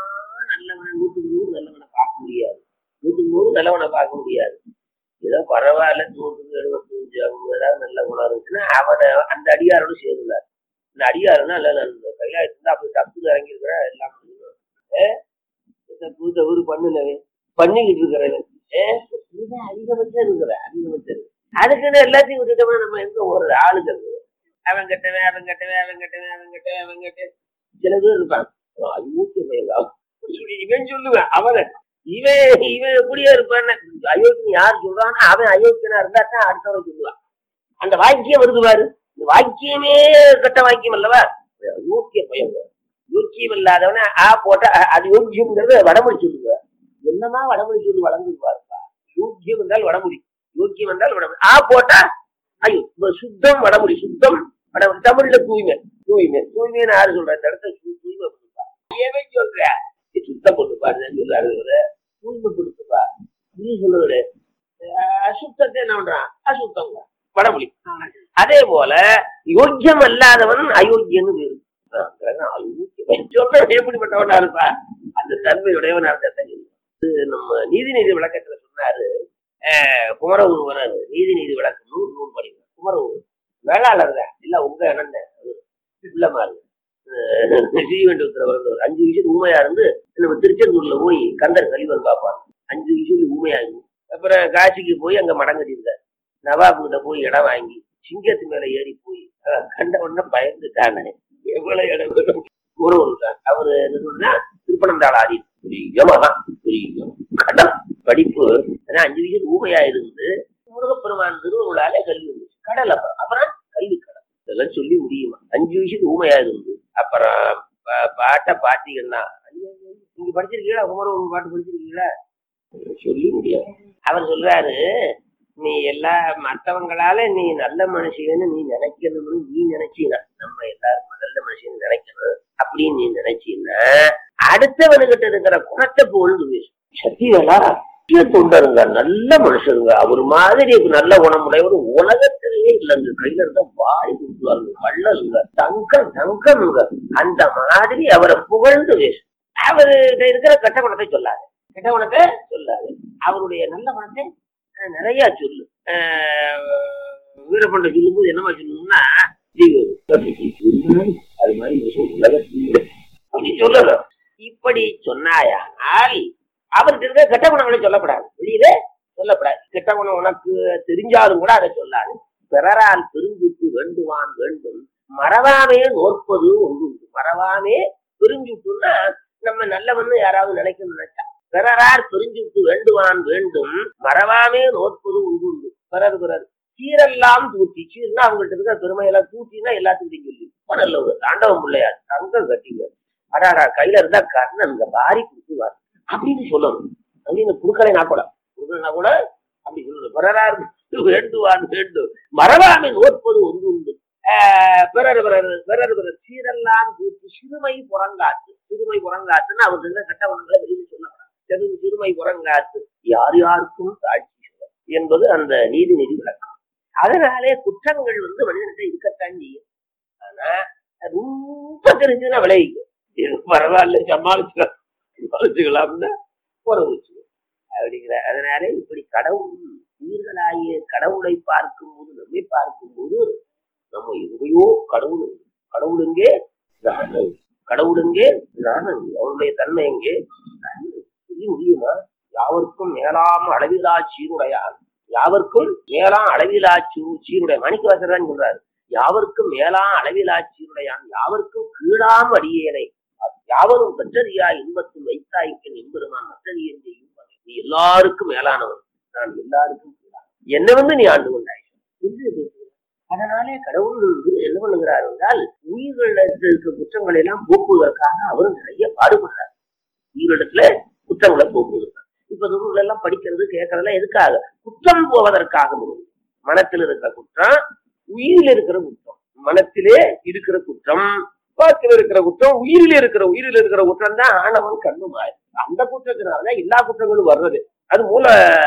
நல்லவனை நூற்றுக்கு நூறு நல்லவனை பார்க்க முடியாது நூற்றுக்கு நூறு நல்லவனை பார்க்க முடியாது ஏதோ பரவாயில்ல நூற்றுக்கு எழுபத்தஞ்சு அவங்க ஏதாவது நல்ல குணம் இருந்துச்சுன்னா அவனை அந்த அடியாரோட சேருவார் இந்த அடியாருன்னா இல்ல இல்ல, இந்த கைலாயத்துல அப்படி தப்பு இறங்கியிருக்கிற எல்லாம் பண்ணுவேன். ஏ இந்த பூ தவறு பண்ணுனவே பண்ணிக்கிட்டு இருக்கிறவன் ஏ இதுதான் அதிகபட்சம் இருக்கிற அதிகபட்சம் இருக்கு அதுக்குன்னு எல்லாத்தையும் விட்டுட்டோம்னா நம்ம எங்க ஒரு ஆளுக்கு இருக்குது அவன் கெட்டவன் அவன் கெட்டவன் அவன் கெட்டவன் அவன் கெட்டவன் அவன் கெட்டவன் சில பேர் இருப்பான் அயோக்கிய பயங்கா இவன் சொல்லுவேன் அவனை இவன் இவன் எப்படியே இருப்பான்னு அயோக்கியன் யார் சொல்றான்னு அவன் அயோக்கியனா இருந்தா தான் அடுத்தவன் சொல்லுவான் அந்த வாக்கியம் வருது பாரு இந்த வாக்கியமே கெட்ட வாக்கியம் அல்லவா யோக்கிய பயம் யோக்கியம் இல்லாதவன ஆ போட்டா அ- அது யோக்கியம்ங்கிறது வடமொழி சொல்லுங்க என்னமா வடமொழி சொல்லி வளர்ந்து பாருப்பா யோக்கியம் என்றால் வடமொழி யோக்கியம் என்றால் வடமொழி ஆ போட்டா ஐயோ இப்ப சுத்தம் வடமொழி சுத்தம் வடமொழி தமிழ்ல தூய்மை தூய்மை தூய்மைன்னு யாரு சொல்ற இந்த இடத்துல தூ- தூய்மை பண்ணுப்பா ஏன் சொல்ற நீ சுத்தம் பண்ணுப்பாரு சொல்றாரு இவரு. தூய்மைப்படுத்துப்பா நீ சொல்லுவாரு அசுத்தத்தை என்ன பண்றான் அசுத்தம் வடமொழி அதே போல யோக்கியம் அல்லாதவன் அயோக்கியன்னு பேரு ஆ, அதான் அயோக்கியன். சொல்றவன் எப்படிப்பட்டவனா இருப்பா அந்த தன்மையுடையவனா இருந்தா தான் சொல்லுவான். இது நம்ம நீதி நீதி விளக்கத்துல சொன்னாரு அஹ், குமரகுரு வராரு நீதி நீதி விளக்கம் நூறு நூல் படிங்க குமரகுரு வேளாளர் தான் இல்ல உங்க இடம் தான் இல்லமா இருக்கு ஸ்ரீவெண்டத்துல வந்தவர் அஞ்சு விஷயம் ஊமையா இருந்து நம்ம திருச்செந்தூர்ல போய் கந்தர் கலிவன் பார்ப்பாங்க அஞ்சு விஷயம் ஊமையா இருந்து அப்புறம் காசிக்கு போய் அங்க மடம் கட்டியிருந்தார் நவாபு கிட்ட போய் இடம் வாங்கி சிங்கத்து மேல ஏறி போய் அஹ், கண்ட உடனே பயந்துட்டானே எவ்வளவு இடம் வேணும்? ஒருவர் தான் அவரு என்ன சொன்னா திருப்பனந்தாள் ஆதி பெரிய மகா பெரிய கடன் படிப்பு ஏன்னா அஞ்சு விஷயம் ஊமையா இருந்து முருகப்பெருமான் திருவருளால கல்வி வந்துச்சு கடல் அப்புறம் அப்புறம் கல்வி கடல் இதெல்லாம் சொல்லி முடியுமா அஞ்சு விஷயம் ஊமையா இருந்து அப்புறம் பா- பாட்டை பாத்தீங்கன்னா ஐயோ, நீங்க படிச்சிருக்கீங்களா குமரன் பாட்டு படிச்சிருக்கீங்களா சொல்லி முடியாது அவர் சொல்றாரு நீ எல்லா மத்தவங்களால நீ நல்ல மனுஷன்னு நீ நினைக்கணும்னு நீ நினைச்சீனா நம்ம எல்லாரும் நல்ல மனுஷன் நினைக்கணும் அப்படின்னு நீ நினைச்சீன்னா அடுத்தவனுகிட்ட இருக்கிற குணத்தை போல்ந்து பேசும் சத்தியலா சத்திய தொண்டருங்க நல்ல மனுஷருங்க அவர் மாதிரி நல்ல குணமுடையவர் உலகத்திலேயே இல்லைங்க கையில இருந்தா வாரி கொடுத்துவாருங்க வள்ளலுங்க தங்கம் தங்கம்ங்க அந்த மாதிரி அவரை புகழ்ந்து பேசும் அவர்கிட்ட இருக்கிற கெட்ட குணத்தை சொல்லாது கெட்ட குணத்தை சொல்லாது அவருடைய நல்ல குணத்தை அஹ், நிறைய சொல்லு அஹ், வீரப்பண்ட சொல்லும்போது என்னமா சொல்லணும்னா இது அது மாதிரி விஷயம் உலகத்தில் இல்லை. அப்படி சொல்லணும் இப்படி சொன்னாயானால் அவருக்கு இருக்க கெட்ட குணங்களை சொல்லப்படாது வெளியில சொல்லப்படாது கெட்ட குணம் உனக்கு தெரிஞ்சாலும் கூட அதை சொல்லாது பிறரால் பெருஞ்சுட்டு வேண்டுவான் வேண்டும் மறவாமே நோற்பது ஒன்று உண்டு. மறவாமே பெருஞ்சுட்டுன்னா நம்ம நல்லவன்னு யாராவது நினைக்கணும்னு நினைச்சா பிறரார் பெருஞ்சுட்டு வேண்டுவான் வேண்டும் மறவாமே நோற்பது உண்டு உண்டு பிறர் பிறர் சீரெல்லாம் தூத்தி சீர்னா அவங்கள்ட்ட இருக்கிற பெருமையெல்லாம் தூத்தினா எல்லாத்துக்கும் சொல்லி ரொம்ப நல்லவர் தாண்டவம் பிள்ளையார் தங்கம் கட்டிங்க அடாடா கையில இருந்தா கர்ணன் இந்த வாரி கொடுத்துவார் அப்படின்னு சொல்லணும் அப்படின்னு குடுக்கலைனா கூட குடுக்கலைனா கூட அப்படி சொல்லணும் பிறரார் வேண்டுவான் வேண்டும் மறவாமை நோற்பது ஒன்று உண்டு ஆஹ் பிறர் பிறர் பிறர் பிறர் சீரெல்லாம் தூத்தி சிறுமை புறங்காத்து சிறுமை புறங்காத்துன்னு அவர் இருந்த கட்டவனங்களை வெளியில சொல்லலாம் சிறு சிறுமை புறங்காத்து யார் யாருக்கும் சாட்சி சொல்ல என்பது அந்த நீதி நெறி விளக்கம் அதனாலே குற்றங்கள் வந்து மனிதனுக்கு இருக்கத்தான் செய்யும் ஆனா ரொம்ப தெரிஞ்சுன்னா விளைவிக்கும் இது பரவாயில்ல சமாளிச்சுக்கலாம் சமாளிச்சுக்கலாம்னா உறவு வச்சுக்கோ அப்படிங்கிற அதனால இப்படி கடவுள் உயிர்களாகிய கடவுளை பார்க்கும்போது நம்மை பார்க்கும்போது நம்ம எங்கேயோ கடவுள் இருக்கு. கடவுள் எங்கே நான் அங்கே. கடவுள் எங்கே நான் அங்கே. அவனுடைய தன்மை எங்கே நான் அங்கே. சொல்லி முடியுமா யாவருக்கும் மேலாம் அளவிலா சீருடையான் யாவருக்கும் மேலாம் அளவிலா சீரு சீருடைய மாணிக்கவாசர் தான் சொல்றாரு யாவருக்கும் மேலாம் அளவிலா சீருடையான் யாவருக்கும் கீழாம் அடியேனை யாவரும் பெற்றறியா இன்பத்தில் வைத்தாய்க்கு எம்பெருமான் மற்றறியன் செய்யும் பகை. நீ எல்லாருக்கும் மேலானவன் நான் எல்லாருக்கும் கீழான் என்ன வந்து நீ ஆண்டு கொண்டாய் என்று பேசுகிறார் அதனாலே கடவுள் வந்து என்ன பண்ணுகிறார் என்றால் உயிர்களிடத்தில் இருக்க குற்றங்களை எல்லாம் போக்குவதற்காக அவரும் நிறைய பாடுபடுறார் உயிரிடத்துல குற்றங்களை போக்குவதற்காக இப்ப நூல்கள் எல்லாம் படிக்கிறது கேட்கறதெல்லாம் எதுக்காக குற்றம் போவதற்காக நூல். மனத்தில் இருக்கிற குற்றம் உயிரில் இருக்கிற குற்றம் மனத்திலே இருக்கிற குற்றம் பாத்தில் இருக்கிற குற்றம் உயிரில் இருக்கிற உயிரில் இருக்கிற குற்றம் தான் ஆணவன் கண்ணுமாய் அந்த குற்றத்தினாலதான் எல்லா குற்றங்களும் வர்றது அது மூல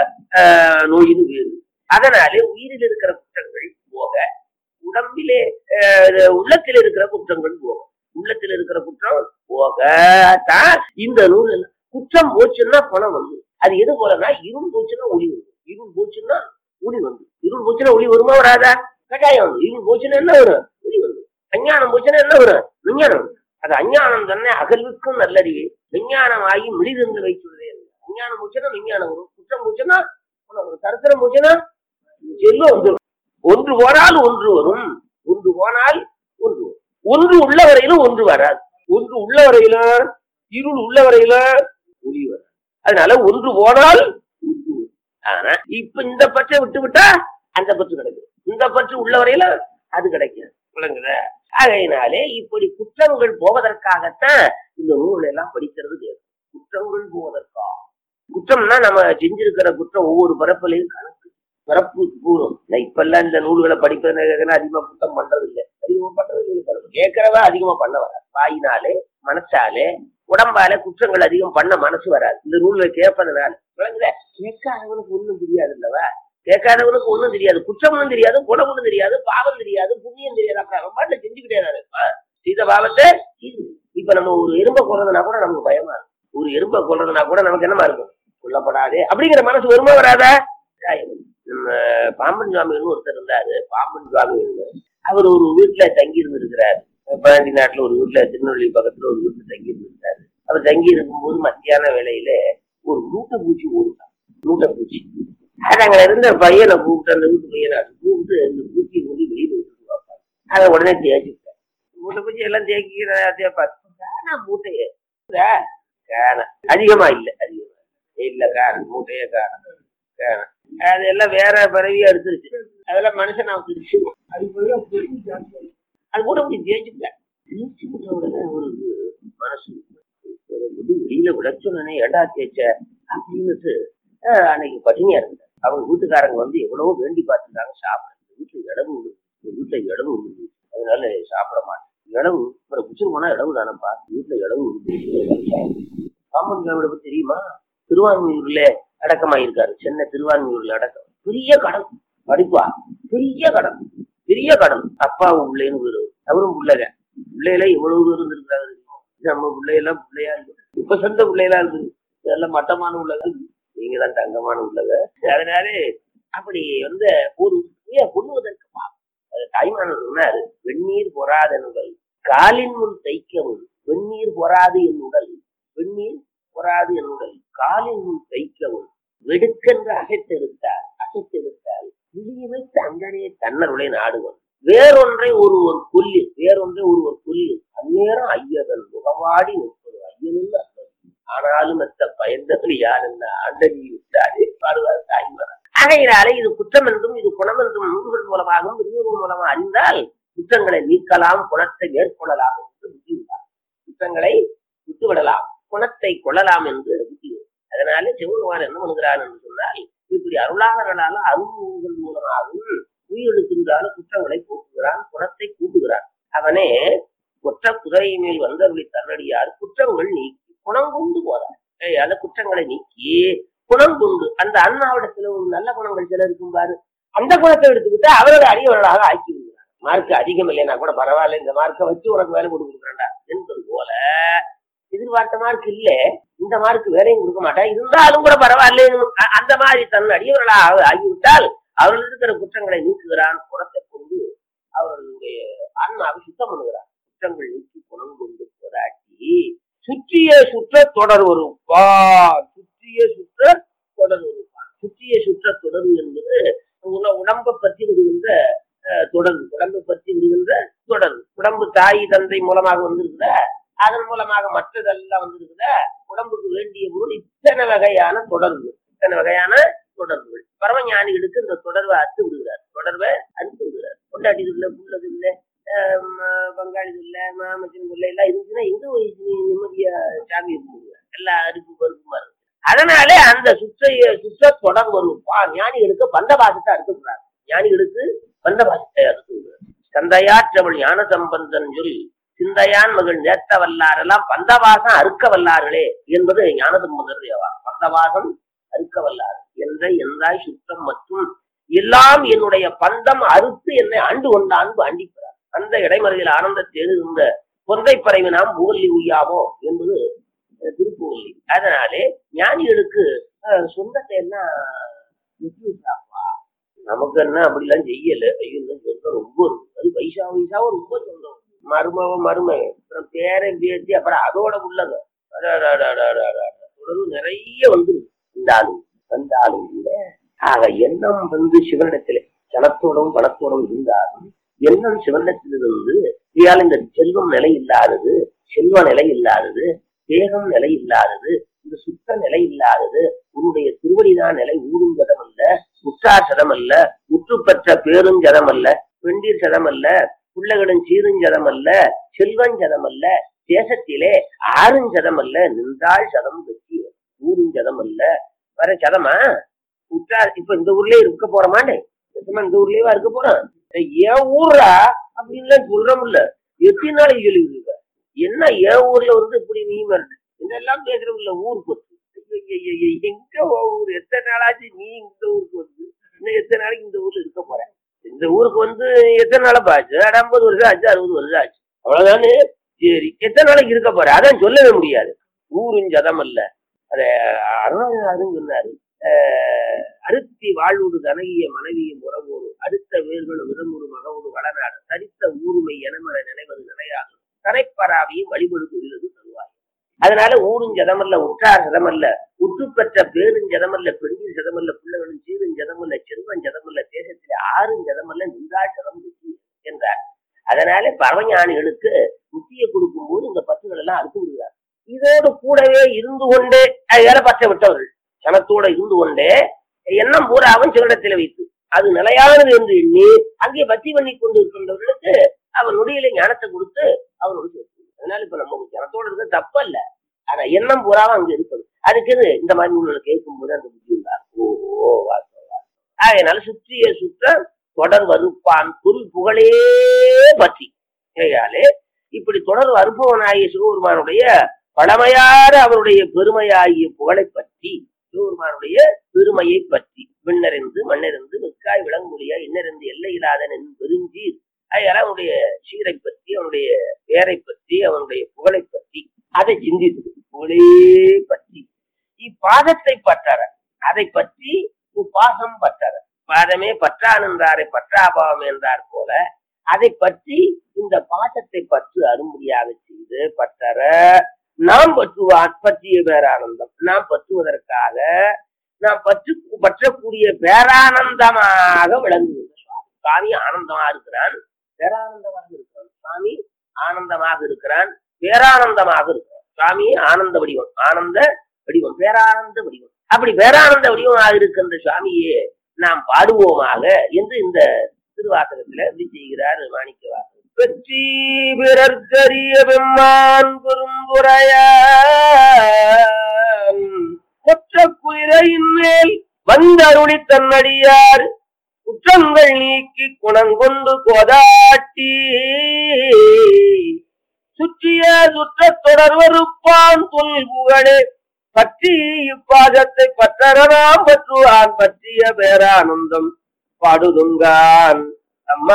ஆஹ், நோயின்னு வேறு அதனாலே உயிரில் இருக்கிற குற்றங்கள் போக உடம்பிலே ஆஹ், உள்ளத்தில் இருக்கிற குற்றங்கள் போகும் உள்ளத்தில் இருக்கிற குற்றம் போக தான் இந்த நூல் எல்லாம். குற்றம் போச்சுன்னா பணம் வந்து அது எது போலன்னா இருள் போச்சுன்னா ஒளி வந்து இருள் போச்சுன்னா ஒளி வந்து இருள் போச்சுன்னா ஒளி வருமா வராதா கட்டாயம் வந்து இருள் போச்சுன்னா என்ன வரும் ஒளி வந்து அஞ்ஞானம் போச்சுன்னா என்ன வரும் விஞ்ஞானம் வரும். அது அஞ்ஞானம் தானே அகல்விற்கும் நல்லறிவு விஞ்ஞானம் ஆகி மிளிர்ந்து வைத்துள்ளதே அஞ்ஞானம் போச்சுன்னா விஞ்ஞானம் வரும் குற்றம் போச்சுன்னா பணம் வரும். தரித்திரம் போச்சுன்னா செல்வம் வந்துடும் ஒன்று போனால் ஒன்று வரும் ஒன்று போனால் ஒன்று வரும். ஒன்று உள்ள வரையிலும் ஒன்று வராது ஒன்று உள்ள வரையிலும் இருள் உள்ள வரையிலும் ஒளி வராது அதனால ஒன்று போனால் ஒன்று வரும். ஆனா இப்ப இந்த பற்றை விட்டு விட்டா அந்த பற்று கிடைக்கும் இந்த பற்று உள்ள வரையில அது கிடைக்கும் விளங்குதா ஆகையினாலே இப்படி குற்றங்கள் போவதற்காகத்தான் இந்த நூல் எல்லாம் படிக்கிறது தேவை. குற்றங்கள் போவதற்கா குற்றம்னா நம்ம செஞ்சிருக்கிற குற்றம் ஒவ்வொரு பரப்பிலையும் கணக்கு பிறப்பு கூறும் நான் இப்பெல்லாம் இந்த நூல்களை படிப்பது அதிகமா குற்றம் பண்றது இல்லை அதிகமா பண்றது இல்லை கேட்கிறவ அதிகமா பண்ண வராது வாயினாலே மனசாலே உடம்பால குற்றங்கள் அதிகம் பண்ண மனசு வராது இந்த நூல்களை கேட்பதனால விளங்குதா கேட்காதவனுக்கு ஒண்ணும் தெரியாது இல்லவா கேட்காதவனுக்கு ஒண்ணும் தெரியாது குற்றமும் தெரியாது குணமும் தெரியாது பாவம் தெரியாது புண்ணியம் தெரியாது அப்புறம் அவன் பாட்டுல செஞ்சுக்கிட்டே தான் இருப்பான் செய்த பாவத்தை செய்து. இப்ப நம்ம ஒரு எறும்பை கொள்றதுனா கூட நமக்கு பயமா இருக்கும் ஒரு எறும்பை கொள்றதுனா கூட நமக்கு என்னமா இருக்கும் கொல்லப்படாதே அப்படிங்கிற மனசு வருமா வராதா கட்டாயம். நம்ம பாம்பன் சுவாமின்னு ஒருத்தர் இருந்தாரு பாம்பன் சுவாமி அவர் ஒரு வீட்டுல தங்கி இருந்திருக்கிறார் பாண்டி நாட்டுல ஒரு வீட்டுல திருநெல்வேலி பக்கத்துல ஒரு வீட்டுல தங்கி இருந்திருக்காரு அவர் தங்கி இருக்கும்போது மத்தியான வேலையில ஒரு மூட்டை பூச்சி ஓடுதான் மூட்டை பூச்சி அது அங்க இருந்த பையனை கூப்பிட்டு அந்த வீட்டு பையனை கூப்பிட்டு இந்த பூச்சி முடி வெளியில விட்டுட்டு பார்ப்பாங்க அதை உடனே தேய்ச்சிட்டேன் மூட்டை பூச்சி எல்லாம் தேய்க்கிற தேய்ப்பாரு காணா மூட்டையே காண அதிகமா இல்ல அதிகமா இல்ல காண மூட்டையே காண காண அது எல்லாம் வேற பறவையா எடுத்துருச்சு அதெல்லாம் மனுஷன் வந்துருச்சு அது போய் அது கூட அப்படி தேய்ச்சிட்டேன் தேய்ச்சி விட்ட உடனே ஒரு மனசு முடி வெளியில விளச்சோடனே ஏடா தேய்ச்ச அப்படின்னுட்டு ஆஹ், அன்னைக்கு பட்டினியா இருந்தார் அவங்க வீட்டுக்காரங்க வந்து எவ்வளவோ வேண்டி பார்த்துருக்காங்க சாப்பிட வீட்டுல இடவு விடு வீட்டுல இடவு விடுது அதனால சாப்பிட மாட்டேன் இடவு அப்புறம் குச்சிரு போனா இடவு தானப்பா வீட்டுல இடவு விடுது காமன் சாமியோட பத்தி தெரியுமா திருவான்மையூர்ல அடக்கமாயிருக்காரு சென்னை திருவான்மையூர்ல அடக்கம் பெரிய கடன் படிப்பா பெரிய கடன் பெரிய கடன் அப்பாவும் பிள்ளைன்னு வீடு அவரும் பிள்ளைங்க பிள்ளையில எவ்வளவு தூரம் இருந்திருக்காரு தெரியுமா? நம்ம பிள்ளையெல்லாம் பிள்ளையா இருக்கு இப்ப சொந்த பிள்ளைகளா இருக்குது இதெல்லாம் மட்டமான உள்ளக நீங்க தான் தங்கமான உள்ளக அதனாலே அப்படி வந்து ஒரு உண்மையை கொள்ளுவதற்கு பாவம். அது தாய்மானவர் சொன்னாரு வெந்நீர் பொறாத உடல் காலின் முன் தைக்கவும் வெந்நீர் பொறாது என் உடல் வெந்நீர் பொறாது என் உடல் காலின் முன் தைக்கவும் வெடுக்கென்று அசைத்தெடுத்தார் அசைத்தெடுத்தால் விழிய வைத்து அங்கனே தன்னருடைய நாடுவன் வேறொன்றை ஒருவர் கொல்லி வேறொன்றை ஒருவர் கொல்லி அந்நேரம் ஐயதன் முகவாடி நிற்பது ஐயனில் அர்த்தம் ஆனாலும் மற்ற பயந்தவர் யார் என்ன ஆண்டனி விட்டாரே பாடுவார் தாய்மரன் ஆகையினாலே இது குற்றம் என்றும் இது குணம் என்றும் நூல்கள் மூலமாகவும் விரிவுகள் மூலமாக அறிந்தால் குற்றங்களை நீக்கலாம் குணத்தை மேற்கொள்ளலாம் என்று புத்தி உண்டாகும் குற்றங்களை விட்டுவிடலாம் குணத்தை கொள்ளலாம் என்று புத்தி உண்டு. அதனாலே சிவபெருமான் என்ன பண்ணுகிறான் என்று சொன்னால் இப்படி அருளாளர்களால அருள்நூல்கள் மூலமாகவும் உயிரெழுத்திருந்தால குற்றங்களை போக்குகிறான் குணத்தை கூட்டுகிறான் அவனே குற்ற குதிரை மேல் வந்தவர்களை தன்னடியார் குற்றங்கள் நீக்கி குணம் கொண்டு போறார் ஏய், அந்த குற்றங்களை நீக்கி குணம் கொண்டு அந்த அண்ணாவிடத்துல ஒரு நல்ல குணங்கள் சில இருக்கும் பாரு அந்த குணத்தை எடுத்துக்கிட்டு அவரது அடியவர்களாக ஆக்கி விடுகிறார் மார்க் அதிகம் இல்லைன்னா கூட பரவாயில்ல இந்த மார்க்கை வச்சு உனக்கு வேலை கொடுக்குறேன்டா என்பது போல எதிர்பார்த்த மார்க் இல்ல இந்த மார்க் வேலையும் கொடுக்க மாட்டா இருந்தாலும் கூட பரவாயில்ல அ- அந்த மாதிரி தன் அடியவர்களாக ஆகிவிட்டால் அவர்கள் இருக்கிற குற்றங்களை நீக்குகிறான் குணத்தை கொண்டு அவர்களுடைய ஆன்மாவை சுத்தம் பண்ணுகிறான் குற்றங்கள் நீக்கி குணம் கொண்டு போராட்டி சுற்றிய சுற்ற தொடர் வரும் பா சுற்றிய சுற்ற தொடர் வரும் சுற்றிய சுற்ற தொடர் என்பது உண- உடம்பை பற்றி விடுகின்ற அஹ், தொடர் உடம்பை பற்றி விடுகின்ற தொடர் உடம்பு தாய் தந்தை மூலமாக வந்திருக்கிற அதன் மூலமாக மற்றதெல்லாம் வந்திருக்கிற உடம்புக்கு வேண்டிய பொருள் இத்தனை வகையான தொடர்பு இத்தனை வகையான தொடர்புகள் பரமஞானிகளுக்கு இந்த தொடர்பை அறுத்து விடுகிறார் தொடர்பை அறுத்து விடுகிறார் கொண்டாடி இல்ல புள்ளது இல்ல பங்காளி இல்ல மாமச்சன் இல்ல எல்லாம் இருந்துச்சுன்னா எங்க போய் நீ நிம்மதியா சாமி இருக்குங்க எல்லா அரிப்பு பருப்புமா இருக்கு அதனாலே அந்த சுற்றைய சுற்ற தொடர் வரும் பா- ஞானிகளுக்கு பந்தபாசத்தை அறுத்துக்கிறார் ஞானிகளுக்கு பந்தபாசத்தை அறுத்துக்கிறார் சந்தையாற்றவள் ஞான சம்பந்தன் சொல் சிந்தையான் மகள் நேர்த்த வல்லாரெல்லாம் பந்தவாசம் அறுக்க வல்லார்களே என்பது ஞான சம்பந்தர் தேவா பந்தவாசம் அறுக்க வல்லார் என்ற எந்தாய் சுத்தம் மற்றும் எல்லாம் என்னுடைய பந்தம் அறுத்து என்னை ஆண்டு கொண்ட அன்பு அண்டிக்கிறார் அந்த இடைமறையில் ஆனந்தத்தை எழுந்த பொந்தை பறவை நாம் புகல்லி உய்யாமோ என்பது அஹ், திருப்புவல்லி அதனாலே ஞானிகளுக்கு அஹ், சொந்தத்தை எல்லாம் விட்டு விட்டாப்பா நமக்கு என்ன அப்படிலாம் செய்யல ஐயோ இந்த சொந்தம் ரொம்ப இருக்கு அது வயசா வயசாவும் ரொம்ப சொந்தம் மருமவ மருமை அப்புறம் பேரன் பேத்தி அப்புறம் அதோட உள்ளங்க தொடர்பு நிறைய வந்துருது இந்த ஆளு அந்த ஆளு இல்ல ஆக எண்ணம் வந்து சிவனிடத்திலே ஜனத்தோடும் பணத்தோடும் இருந்தாலும் எண்ணம் சிவனிடத்திலிருந்து இயால் இந்த செல்வம் நிலை இல்லாதது செல்வ நிலை இல்லாதது தேகம் நிலை இல்லாதது இந்த சுத்த நிலை இல்லாதது உன்னுடைய திருவடிதான் நிலை ஊடும் ஜதம் அல்ல உற்றார் சதம் அல்ல உற்று பெற்ற பேருஞ்சதம் அல்ல வெண்டீர் சதம் அல்ல பிள்ளைகளின் சீருஞ்சதம் அல்ல செல்வஞ்சதம் அல்ல தேசத்திலே ஆறுஞ்சதம் அல்ல நின்றாள் சதம் பற்றி ஊருஞ்சதம் அல்ல வர சதமா உற்றார் இப்ப இந்த ஊர்லயே இருக்க போறமாண்டே சும்மா இந்த ஊர்லயே இருக்க போறான் ஏன் ஊர்ரா அப்படின்லாம் சொல்றோம்ல எத்தனை நாளைக்கு சொல்லிட்டு இருக்க என்ன என் ஊர்ல வந்து இப்படி நீ வருது இதெல்லாம் பேசுறோம்ல ஊர் பத்தி ஐயோ, ஐயோ, ஐயோ, எங்க உன் ஊர் எத்தனை நாளாச்சு நீ இந்த ஊருக்கு வந்து இன்னும் எத்தனை நாளைக்கு இந்த ஊர்ல இருக்க போற இந்த ஊருக்கு வந்து எத்தனை நாளப்பா ஆச்சு அட, ஐம்பது வருஷம் ஆச்சு அறுபது வருஷம் ஆச்சு அவ்வளவுதானே சரி எத்தனை நாளைக்கு இருக்க போற அதான் சொல்லவே முடியாது ஊரும் ஜதம் அல்ல அத அருணாச்சாரும் சொன்னாரு அஹ், அருத்தி வாழ்வுடு தனகிய மனைவியும் உறவோடு அடுத்த வேர்களும் விதமுறு மகவோடு வளநாடு தரித்த ஊருமை எனமன நினைவது நினையாது தரைப்பராவியும் வழிபடு உள்ளது தருவாய் அதனால ஊரும் ஜதமல்ல உற்றார் ஜதமல்ல உற்று பெற்ற பேரும் ஜதமல்ல பெண்ணின் ஜதமல்ல பிள்ளைகளும் சீரும் ஜதமல்ல செல்வன் ஜதமல்ல தேசத்திலே ஆறும் ஜதமல்ல நின்றாள் ஜதம் வெற்றி என்றார் அதனால பரமஞானிகளுக்கு முத்தியை கொடுக்கும் போது இந்த பற்றுகள் எல்லாம் அறுத்து விடுகிறார் இதோடு கூடவே இருந்து கொண்டே வேலை பற்ற விட்டவர்கள் சனத்தோட இருந்து கொண்டே எண்ணம் பூராவும் சிவனிடத்தில் வைத்து அது நிலையானது என்று எண்ணி அங்கே பக்தி பண்ணி கொண்டு இருக்கின்றவர்களுக்கு அவன் நொடியில ஞானத்தை கொடுத்து அவனோடு சேர்த்து அதனால இப்ப நம்ம ஜனத்தோட இருக்க தப்பு அல்ல ஆனா எண்ணம் பூராவும் அங்க இருப்பது அதுக்கு இது இந்த மாதிரி நூல்களை கேட்கும் போது அந்த புத்தி உண்டார் ஓ ஓ, வாஸ்தவம், வாஸ்தவம். அதனால சுற்றிய சுற்ற தொடர் வருப்பான் பொருள் புகழே பற்றி ஆகையாலே இப்படி தொடர் வருபவனாகிய சிவபெருமானுடைய பழமையார அவருடைய பெருமையாகிய புகழை பற்றி சிவபெருமானுடைய பெருமையை பற்றி விண்ணறிந்து மண்ணறிந்து மிக்காய் விளங்குலியா இன்னறிந்து எல்லை இல்லாதன் பெருஞ்சீர் அதனால அவனுடைய சீரை பற்றி அவனுடைய பேரை பற்றி அவனுடைய புகழை பற்றி அதை சிந்தித்து புகழே பற்றி இப்பாதத்தை பற்றற அதை பற்றி பாசம் பற்றற பாதமே பற்றான் என்றாரை பற்றாபாவம் என்றார் போல அதை பற்றி இந்த பாசத்தை பற்று அரும்படியாக செய்து பற்றற நாம் பற்றுவான் பற்றிய பேரானந்தம் நாம் பற்றுவதற்காக நாம் பற்று பற்றக்கூடிய பேரானந்தமாக விளங்குகிறது சுவாமி சுவாமி ஆனந்தமா இருக்கிறான் பேரானந்தமாக இருக்கிறான் சுவாமி ஆனந்தமாக இருக்கிறான் பேரானந்தமாக இருக்கிறான் சுவாமி ஆனந்த வடிவம் ஆனந்த வடிவம் பேரானந்த வடிவம் அப்படி பேரானந்த வடிவமாக இருக்கின்ற சுவாமியே நாம் பாடுவோமாக என்று இந்த திருவாசகத்துல எப்படி செய்கிறார் மாணிக்கவாசகர் வெற்றி பிறர்க்கரிய பெம்மான் பெரும்புறையான் கொற்ற குதிரையின் மேல் வந்தருளி தன்னடியார் குற்றங்கள் நீக்கி குணங்கொண்டு கொதாட்டி சுற்றிய சுற்றத் தொடர்வருப்பான் தொல் புகழே பற்றி இப்பாதத்தை பற்றறனாம் பற்றுவான் பற்றிய பேரானந்தம் பாடுதுங்கான் அம்மா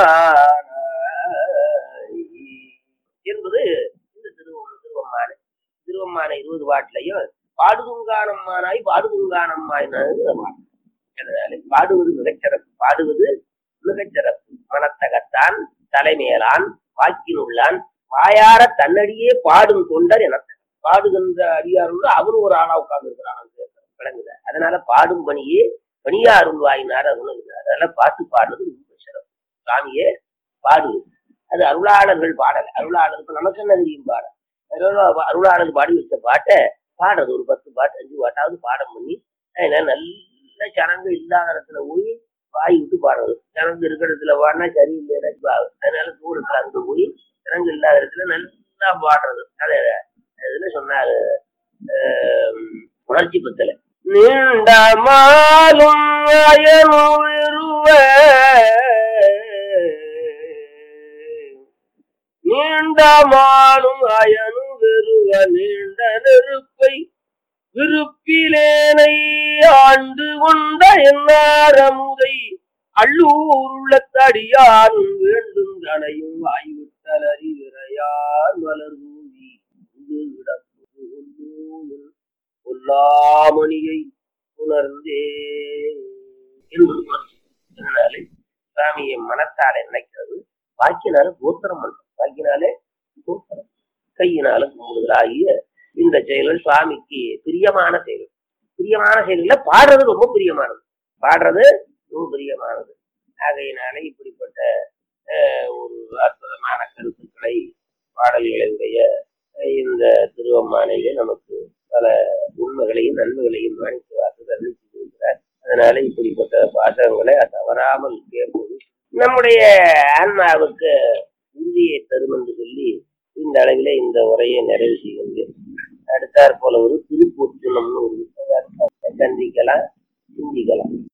என்பது இந்த திருவம் திருவம்மான திருவம்மான இருபது பாட்டுலையும் பாடுதுங்கானம்மானாய் பாடுதுங்கானம்மாயினாய் அதனால பாடுவது மிகச்சிறப்பு பாடுவது மிகச்சிறப்பு மனத்தகத்தான் தலைமையலான் வாக்கினுள்ளான் வாயார தன்னடியே பாடும் தொண்டர் என பாடுகின்ற அடியாரோடு அவரும் ஒரு ஆளா உட்கார்ந்து இருக்கிறான் விளங்குத அதனால பாடும் பணியே பணியாரும் வாயினார் அருணுகிறார் அதனால பாட்டு பாடுறது ரொம்ப சிறப்பு சாமியே பாடுவது அது அருளாளர்கள் பாடல் அருளாளருக்கு நமக்கு என்ன தெரியும் பாடல் அதனால அருளாளர் பாடி வச்ச பாட்டை பாடுறது ஒரு பத்து பாட்டு அஞ்சு பாட்டாவது பாடம் பண்ணி அதனால நல்ல இல்ல சனங்க இல்லாத இடத்துல போய் வாய் விட்டு பாடுறது சனங்க இருக்கிற இடத்துல பாடினா சரியில்லைன்னா பாடு அதனால தூரத்துல அங்க போய் சனங்க இல்லாத இடத்துல நல்லா பாடுறது அது இதுல சொன்னாரு ஆஹ், உணர்ச்சி பத்தல நீண்ட மாலும் அயனுருவ நீண்ட மாலும் அயனு வெறுவ நீண்ட நெருப்பை விருப்பிலேனை ஆண்டு கொண்ட என்னாரமுதை அள்ளூர் உள்ளத்தடியான் வேண்டும் தனையும் வாய்விட்டல் அறிவிரையார் மலர் தூவி உண்டு கிடப்பது கொல்லூரில் பொல்லாமணியை உணர்ந்தே என்பது உணர்ச்சி. அதனாலே சாமியை மனத்தாலே நினைக்கிறது வாக்கினால கோத்திரம் பண்றது வாக்கினாலே கோத்திரம் கையினால கும்பிடுதலாகிய இந்த செயல்கள் சுவாமிக்கு பிரியமான செயல் பிரியமான செயல்கள பாடுறது ரொம்ப பிரியமானது பாடுறது ரொம்ப பிரியமானது ஆகையினாலே இப்படிப்பட்ட அஹ், ஒரு அற்புதமான கருத்துக்களை பாடல்களை உடைய அஹ், இந்த திருவம்மானையிலே நமக்கு பல உண்மைகளையும் நன்மைகளையும் மணிக்கு வாக்கு அறிவித்து இருக்கிறார் அதனால இப்படிப்பட்ட பாசகங்களை தவறாமல் கேட்பது நம்முடைய ஆன்மாவுக்கு உறுதியை தரும் என்று சொல்லி இந்த அளவிலே இந்த உரையை நிறைவு செய்கின்றேன் அடுத்தாற் போல ஒரு திருப்பூர் சின்னம்னு ஒரு புத்தகம் இருக்கு. சந்திக்கலாம் சிந்திக்கலாம்